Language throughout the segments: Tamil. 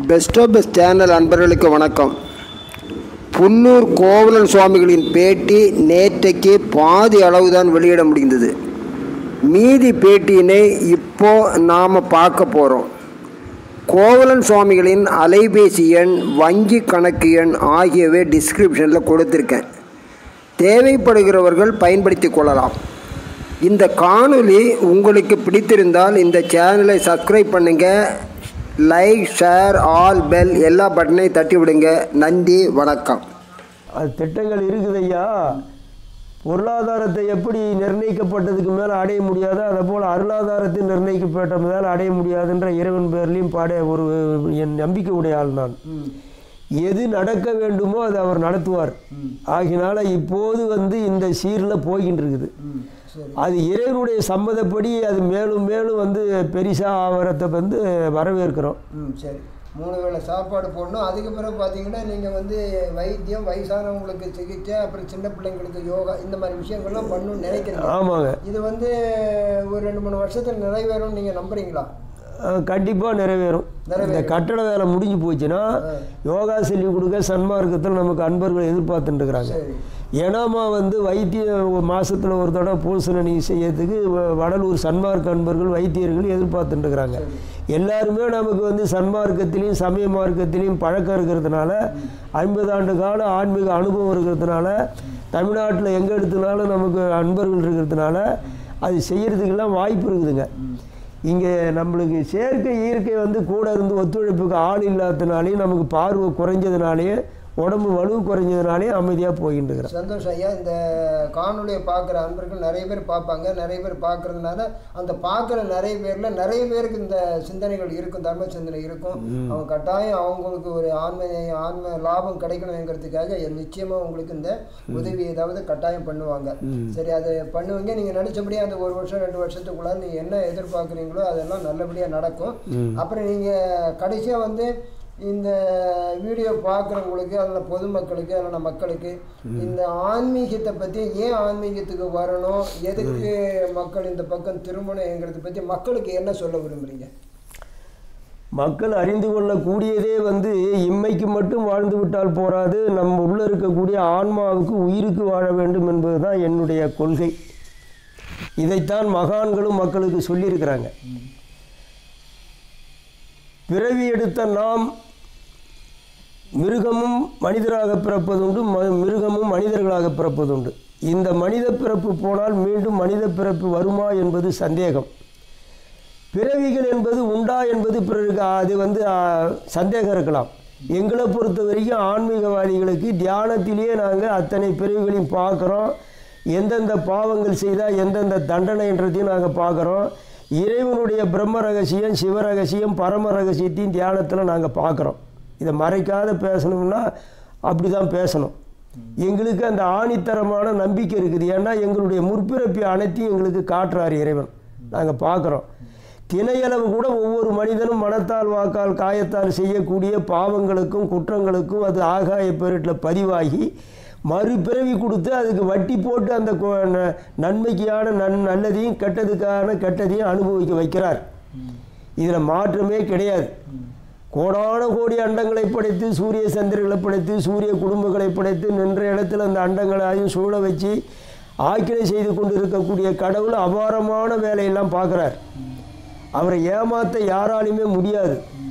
பெஸ்ட் ஆஃப் பெஸ்ட் சேனல் அன்பர்களுக்கு வணக்கம் புன்னூர் கோவலன் சுவாமிகளின் பேட்டி நேற்றைக்கு பாதி அளவுதான் வெளியிட முடிந்தது மீதி பேட்டியினை இப்போ நாம் பார்க்க போகிறோம் கோவலன் சுவாமிகளின் அலைபேசி எண் வங்கி கணக்கு எண் ஆகியவை டிஸ்கிரிப்ஷனில் கொடுத்துருக்கேன் தேவைப்படுகிறவர்கள் பயன்படுத்தி கொள்ளலாம் இந்த காணொளி உங்களுக்கு பிடித்திருந்தால் இந்த சேனலை சப்ஸ்கிரைப் பண்ணுங்கள் லைக் ஷேர் ஆல் பெல் எல்லா பட்டனையும் தட்டி விடுங்க நன்றி வணக்கம் அது திட்டங்கள் இருக்குது ஐயா பொருளாதாரத்தை எப்படி நிர்ணயிக்கப்பட்டதுக்கு மேலே அடைய முடியாதோ அதை போல் அருளாதாரத்தை நிர்ணயிக்கப்பட்ட மேலே அடைய முடியாதுன்ற இறைவன் பேர்லையும் பாட ஒரு என் நம்பிக்கை உடைய ஆள் நான் எது நடக்க வேண்டுமோ அதை அவர் நடத்துவார் ஆகினால இப்போது வந்து இந்த சீரில் போய்கிட்டு இருக்குது அது இறைவனுடைய சம்மதப்படி அது மேலும் மேலும் வந்து பெரிசா ஆவரத்தை வந்து வரவேற்கிறோம் ம் சரி மூணு வேளை சாப்பாடு போடணும் அதுக்கு பிறகு பார்த்தீங்கன்னா நீங்கள் வந்து வைத்தியம் வயசானவங்களுக்கு சிகிச்சை அப்புறம் சின்ன பிள்ளைங்களுக்கு யோகா இந்த மாதிரி விஷயங்கள்லாம் பண்ணணும்னு நினைக்கிறீங்க ஆமாங்க இது வந்து ஒரு ரெண்டு மூணு வருஷத்தில் நிறைவேறும்னு நீங்கள் நம்புறீங்களா கண்டிப்பாக நிறைவேறும் இந்த கட்டட வேலை முடிஞ்சு போச்சுன்னா யோகா சொல்லி கொடுக்க சன்மார்க்கத்தில் நமக்கு அன்பர்கள் எதிர்பார்த்துட்டு இருக்கிறாங்க சரி ஏனாமா வந்து வைத்திய மாசத்துல ஒரு தடவை பூசணி செய்யறதுக்கு வ- வடலூர் சன்மார்க்க அன்பர்கள் வைத்தியர்கள் எதிர்பார்த்துட்டு இருக்கிறாங்க எல்லாருமே நமக்கு வந்து சன்மார்க்கத்திலையும் சமய மார்க்கத்திலையும் பழக்கம் இருக்கிறதுனால ஐம்பது ஆண்டு கால ஆன்மீக அனுபவம் இருக்கிறதுனால தமிழ்நாட்டில் எங்கே எடுத்தனாலும் நமக்கு அன்பர்கள் இருக்கிறதுனால அது செய்யறதுக்கெல்லாம் வாய்ப்பு இருக்குதுங்க இங்கே நம்மளுக்கு செயற்கை இயற்கை வந்து கூட இருந்து ஒத்துழைப்புக்கு ஆள் இல்லாததுனாலையும் நமக்கு பார்வை குறைஞ்சதுனாலேயே உடம்பு வலு குறைஞ்சதுனாலேயும் அமைதியாக போயிட்டு இருக்கிறேன் சந்தோஷம் ஐயா இந்த காணொலியை பார்க்குற அன்பர்கள் நிறைய பேர் பார்ப்பாங்க நிறைய பேர் பார்க்கறதுனால அந்த பார்க்குற நிறைய பேரில் நிறைய பேருக்கு இந்த சிந்தனைகள் இருக்கும் தர்ம சிந்தனை இருக்கும் அவங்க கட்டாயம் அவங்களுக்கு ஒரு ஆன்ம ஆன்ம லாபம் கிடைக்கணுங்கிறதுக்காக நிச்சயமாக உங்களுக்கு இந்த உதவி ஏதாவது கட்டாயம் பண்ணுவாங்க சரி அதை பண்ணுவீங்க நீங்கள் நினச்சபடியே அந்த ஒரு வருஷம் ரெண்டு வருஷத்துக்குள்ளார நீங்கள் என்ன எதிர்பார்க்குறீங்களோ அதெல்லாம் நல்லபடியாக நடக்கும் அப்புறம் நீங்கள் கடைசியாக வந்து இந்த வீடியோ பார்க்குறவங்களுக்கு அதில் பொதுமக்களுக்கு அதில் மக்களுக்கு இந்த ஆன்மீகத்தை பற்றி ஏன் ஆன்மீகத்துக்கு வரணும் எதுக்கு மக்கள் இந்த பக்கம் திரும்பணுங்கிறத பற்றி மக்களுக்கு என்ன சொல்ல விரும்புகிறீங்க மக்கள் அறிந்து கொள்ளக்கூடியதே வந்து இம்மைக்கு மட்டும் வாழ்ந்து விட்டால் போராது நம்ம உள்ள இருக்கக்கூடிய ஆன்மாவுக்கு உயிருக்கு வாழ வேண்டும் என்பது தான் என்னுடைய கொள்கை இதைத்தான் மகான்களும் மக்களுக்கு சொல்லியிருக்கிறாங்க பிறவி எடுத்த நாம் மிருகமும் மனிதராக பிறப்பதுண்டு ம- மிருகமும் மனிதர்களாக பிறப்பதுண்டு இந்த மனித பிறப்பு போனால் மீண்டும் மனித பிறப்பு வருமா என்பது சந்தேகம் பிறவிகள் என்பது உண்டா என்பது பிறருக்கு அது வந்து ஆ, சந்தேகம் இருக்கலாம் எங்களை பொறுத்த வரைக்கும் ஆன்மீகவாதிகளுக்கு தியானத்திலேயே நாங்கள் அத்தனை பிறவிகளையும் பார்க்குறோம் எந்தெந்த பாவங்கள் செய்தால் எந்தெந்த தண்டனைன்றதையும் நாங்கள் பார்க்குறோம் இறைவனுடைய பிரம்ம ரகசியம் சிவ ரகசியம் பரம ரகசியத்தையும் தியானத்தில் நாங்கள் பார்க்குறோம் இதை மறைக்காத பேசணும்னா அப்படி தான் பேசணும் எங்களுக்கு அந்த ஆணித்தரமான நம்பிக்கை இருக்குது ஏன்னா எங்களுடைய முற்பிறப்பி அனைத்தையும் எங்களுக்கு காட்டுறார் இறைவன் நாங்கள் பார்க்குறோம் திணையளவு கூட ஒவ்வொரு மனிதனும் மனத்தால் வாக்கால் காயத்தால் செய்யக்கூடிய பாவங்களுக்கும் குற்றங்களுக்கும் அது ஆகாய பெருட்டில் பதிவாகி மறுபிறவி கொடுத்து அதுக்கு வட்டி போட்டு அந்த கொ- ந- நன்மைக்கான நன் நல்லதையும் கெட்டதுக்கான கெட்டதையும் அனுபவிக்க வைக்கிறார் இதில் மாற்றமே கிடையாது கோடான கோடி அண்டங்களை படைத்து சூரிய சந்திரர்களை படைத்து சூரிய குடும்பங்களை படைத்து நின்ற இடத்துல அந்த அண்டங்களையும் சூழ வச்சு ஆக்கினை செய்து கொண்டு இருக்கக்கூடிய கடவுள் அபாரமான வேலையெல்லாம் பார்க்குறார் அவரை ஏமாற்ற யாராலையுமே முடியாது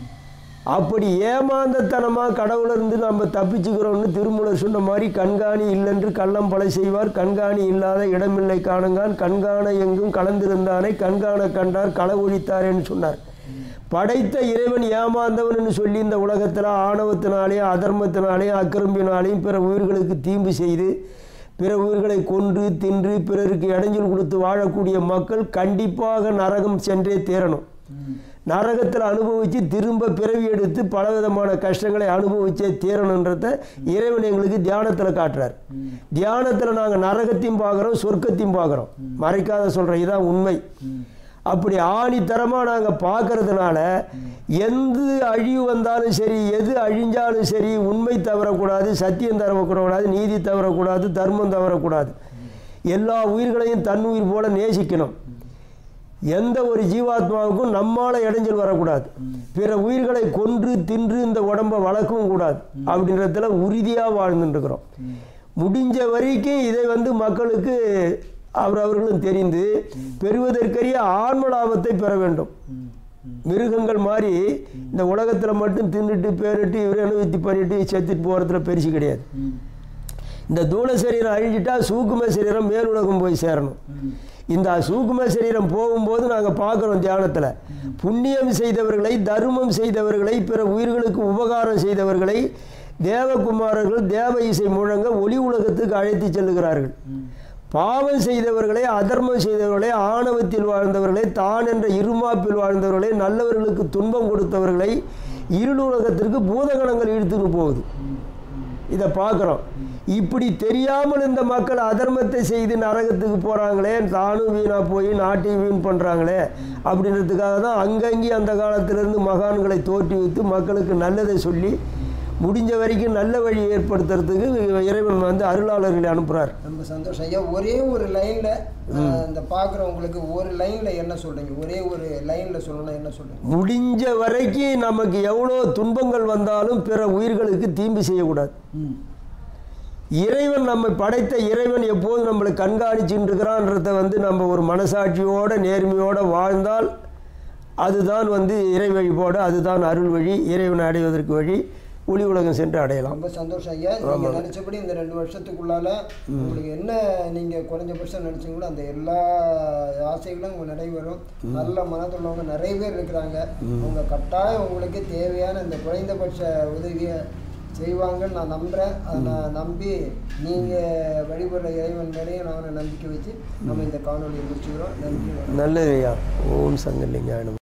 அப்படி ஏமாந்தத்தனமாக கடவுளிருந்து நம்ம தப்பிச்சுக்கிறோம்னு திருமூலர் சொன்ன மாதிரி கண்காணி இல்லென்று கள்ளம் பல செய்வார் கண்காணி இல்லாத இடமில்லை காணுங்கான் கண்காண எங்கும் கலந்திருந்தானை கண்காண கண்டார் கள ஒழித்தாரேன்னு சொன்னார் படைத்த இறைவன் ஏமாந்தவன் சொல்லி இந்த உலகத்தில் ஆணவத்தினாலேயும் அதர்மத்தினாலேயும் அக்கிரம்பினாலேயும் பிற உயிர்களுக்கு தீம்பு செய்து பிற உயிர்களை கொன்று தின்று பிறருக்கு இடைஞ்சல் கொடுத்து வாழக்கூடிய மக்கள் கண்டிப்பாக நரகம் சென்றே தீரணும் நரகத்தில் அனுபவித்து திரும்ப பிறவி எடுத்து பலவிதமான கஷ்டங்களை அனுபவிச்சே தீரணுன்றத இறைவன் எங்களுக்கு தியானத்தில் காட்டுறார் தியானத்தில் நாங்கள் நரகத்தையும் பார்க்குறோம் சொர்க்கத்தையும் பார்க்குறோம் மறைக்காத சொல்கிறேன் இதான் உண்மை அப்படி ஆணித்தரமாக நாங்கள் பார்க்கறதுனால எந்த அழிவு வந்தாலும் சரி எது அழிஞ்சாலும் சரி உண்மை தவறக்கூடாது சத்தியம் தவறக்கூடாது நீதி தவறக்கூடாது தர்மம் தவறக்கூடாது எல்லா உயிர்களையும் தன் உயிர் போல நேசிக்கணும் எந்த ஒரு ஜீவாத்மாவுக்கும் நம்மால இடைஞ்சல் வரக்கூடாது பிற உயிர்களை கொன்று தின்று இந்த உடம்பை வளர்க்கவும் கூடாது அப்படின்றதுல உறுதியாக வாழ்ந்துட்டு இருக்கிறோம் முடிஞ்ச வரைக்கும் இதை வந்து மக்களுக்கு அவரவர்களும் தெரிந்து பெறுவதற்கரிய ஆன்ம லாபத்தை பெற வேண்டும் மிருகங்கள் மாதிரி இந்த உலகத்தில் மட்டும் தின்னுட்டு பேரிட்டு இவரை அனுபவித்து பண்ணிட்டு செத்துட்டு போகிறதுல பெருசு கிடையாது இந்த தூள சரீரம் அழிஞ்சிட்டா சூக்கும சரீரம் மேலுலகம் போய் சேரணும் இந்த சூக்கும சரீரம் போகும்போது நாங்கள் பார்க்குறோம் தியானத்தில் புண்ணியம் செய்தவர்களை தர்மம் செய்தவர்களை பிற உயிர்களுக்கு உபகாரம் செய்தவர்களை தேவகுமாரர்கள் தேவ இசை முழங்க ஒளி உலகத்துக்கு அழைத்து செல்லுகிறார்கள் பாவம் செய்தவர்களை அதர்மம் செய்தவர்களை ஆணவத்தில் வாழ்ந்தவர்களை தான் என்ற இருமாப்பில் வாழ்ந்தவர்களை நல்லவர்களுக்கு துன்பம் கொடுத்தவர்களை இருளுலகத்திற்கு பூதகணங்கள் இழுத்துன்னு போகுது இதை பார்க்குறோம் இப்படி தெரியாமல் இந்த மக்கள் அதர்மத்தை செய்து நரகத்துக்கு போகிறாங்களே தானும் வீணாக போய் நாட்டையும் வீண் பண்ணுறாங்களே அப்படின்றதுக்காக தான் அங்கங்கே அந்த காலத்திலேருந்து மகான்களை தோற்றி வைத்து மக்களுக்கு நல்லதை சொல்லி முடிஞ்ச வரைக்கும் நல்ல வழி ஏற்படுத்துறதுக்கு இறைவன் வந்து அருளாளர்களை அனுப்புகிறார் ரொம்ப சந்தோஷம் ஐயா ஒரே ஒரு லைன்ல இந்த பார்க்குறவங்களுக்கு ஒரு லைன்ல என்ன சொல்றீங்க ஒரே ஒரு லைன்ல சொல்லணும் என்ன சொல்றீங்க முடிஞ்ச வரைக்கும் நமக்கு எவ்வளோ துன்பங்கள் வந்தாலும் பிற உயிர்களுக்கு தீம்பு செய்யக்கூடாது இறைவன் நம்மை படைத்த இறைவன் எப்போதும் நம்மளை கண்காணிச்சுட்டு இருக்கிறான்றத வந்து நம்ம ஒரு மனசாட்சியோட நேர்மையோட வாழ்ந்தால் அதுதான் வந்து இறை வழிபாடு அதுதான் அருள் வழி இறைவனை அடைவதற்கு வழி ஒளி உலகம் சென்று அடையலாம் ரொம்ப சந்தோஷம் ஐயா நீங்க நினைச்சபடி இந்த ரெண்டு வருஷத்துக்குள்ளால உங்களுக்கு என்ன நீங்க குறைஞ்சபட்சம் நினைச்சீங்களோ அந்த எல்லா ஆசைகளும் உங்க நிறைவேறும் நல்ல மனதுள்ளவங்க நிறைய பேர் இருக்கிறாங்க அவங்க கட்டாயம் உங்களுக்கு தேவையான இந்த குறைந்தபட்ச உதவியை செய்வாங்கன்னு நான் நம்புறேன் அதை நான் நம்பி நீங்க வழிபடுற இறைவன் மேலேயும் நான் நம்பிக்கை வச்சு நம்ம இந்த காணொலியை முடிச்சுக்கிறோம் நன்றி வணக்கம். நல்லது ஐயா ஓம் சங்கலிங்காய நமः